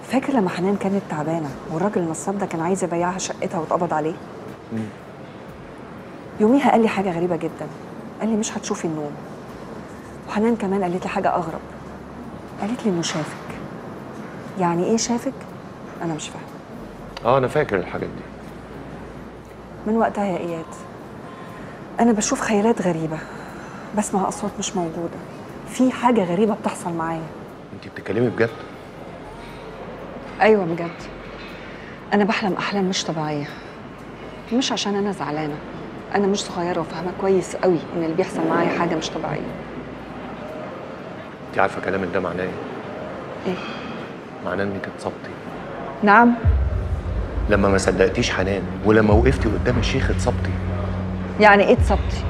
فاكر لما حنان كانت تعبانه والراجل النصاب ده كان عايز يبيعها شقتها واتقبض عليه يوميها قال لي حاجه غريبه جدا قال لي مش هتشوفي النوم وحنان كمان قالت لي حاجه اغرب قالت لي انه شافك يعني ايه شافك انا مش فاهمه اه انا فاكر الحاجات دي من وقتها يا اياد انا بشوف خيالات غريبه بسمع اصوات مش موجوده في حاجه غريبه بتحصل معايا انت بتتكلمي بجد ايوه بجد انا بحلم احلام مش طبيعيه مش عشان انا زعلانه انا مش صغيره وفاهمه كويس قوي ان اللي بيحصل معايا حاجه مش طبيعيه انت عارفه كلامك ده معناه ايه ايه معناه انك اتصبتي نعم لما ما صدقتيش حنان ولما وقفتي قدام الشيخ اتصبتي يعني ايه اتصبتي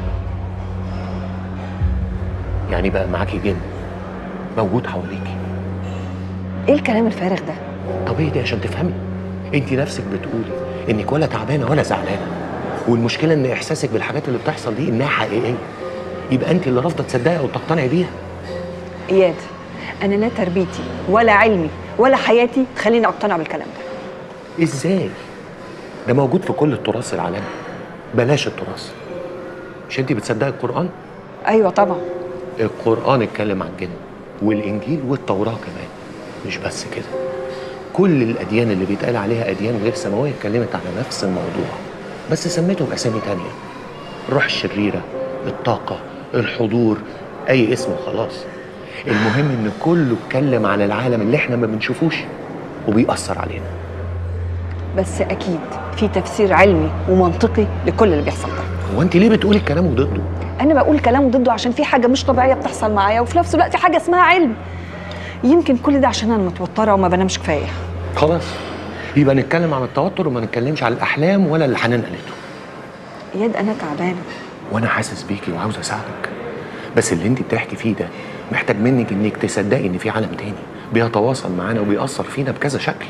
يعني بقى معاكي جن موجود حواليكي ايه الكلام الفارغ ده طب ايه دي عشان تفهمي انت نفسك بتقولي انك ولا تعبانه ولا زعلانه والمشكله ان احساسك بالحاجات اللي بتحصل دي انها حقيقيه يبقى انت اللي رافضه تصدقي او تقتنعي بيها اياد انا لا تربيتي ولا علمي ولا حياتي تخليني اقتنع بالكلام ده ازاي ده موجود في كل التراث العالمي بلاش التراث مش انت بتصدقي القران ايوه طبعا القرآن اتكلم عن الجن والإنجيل والتوراة كمان مش بس كده كل الأديان اللي بيتقال عليها أديان غير سماوية اتكلمت على نفس الموضوع بس سميته بأسامي تانية الروح الشريرة الطاقة الحضور أي اسم وخلاص المهم إن كله اتكلم عن العالم اللي احنا ما بنشوفوش وبيأثر علينا بس اكيد في تفسير علمي ومنطقي لكل اللي بيحصل ده هو انت ليه بتقولي الكلام وضده انا بقول كلام ضده عشان في حاجه مش طبيعيه بتحصل معايا وفي نفس الوقت حاجه اسمها علم يمكن كل ده عشان انا متوتره وما بنامش كفايه خلاص يبقى نتكلم عن التوتر وما نتكلمش عن الأحلام ولا اللي حنان قالته اياد انا تعبانه وانا حاسس بيكي وعاوز اساعدك بس اللي انت بتحكي فيه ده محتاج منك انك تصدقي ان في عالم تاني بيتواصل معانا وبيأثر فينا بكذا شكل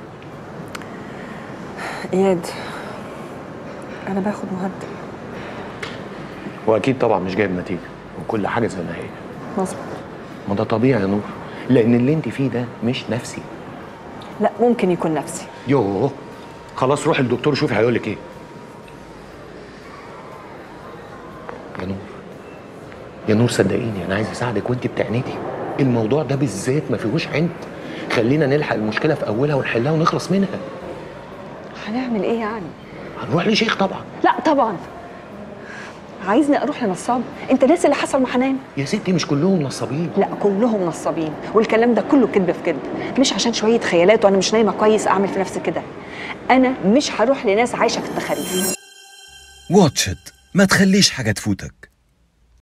اياد انا باخد مهدئ واكيد طبعا مش جايب نتيجه وكل حاجه زي ما هي مظبوط ما ده طبيعي يا نور لان اللي انت فيه ده مش نفسي لا ممكن يكون نفسي يوه خلاص روح الدكتور شوفي هيقول لك ايه يا نور يا نور صدقيني انا عايز اساعدك وانت بتعنتي الموضوع ده بالذات ما فيهوش عند خلينا نلحق المشكله في اولها ونحلها ونخلص منها هنعمل ايه يعني هنروح لشيخ طبعا لا طبعا عايزني اروح لنصاب انت ناسي اللي حصل مع حنان يا ستي مش كلهم نصابين لا كلهم نصابين والكلام ده كله كذب في كذب مش عشان شويه خيالات وانا مش نايمه كويس اعمل في نفسي كده انا مش هروح لناس عايشه في التخاريف واتش إت ما تخليش حاجة تفوتك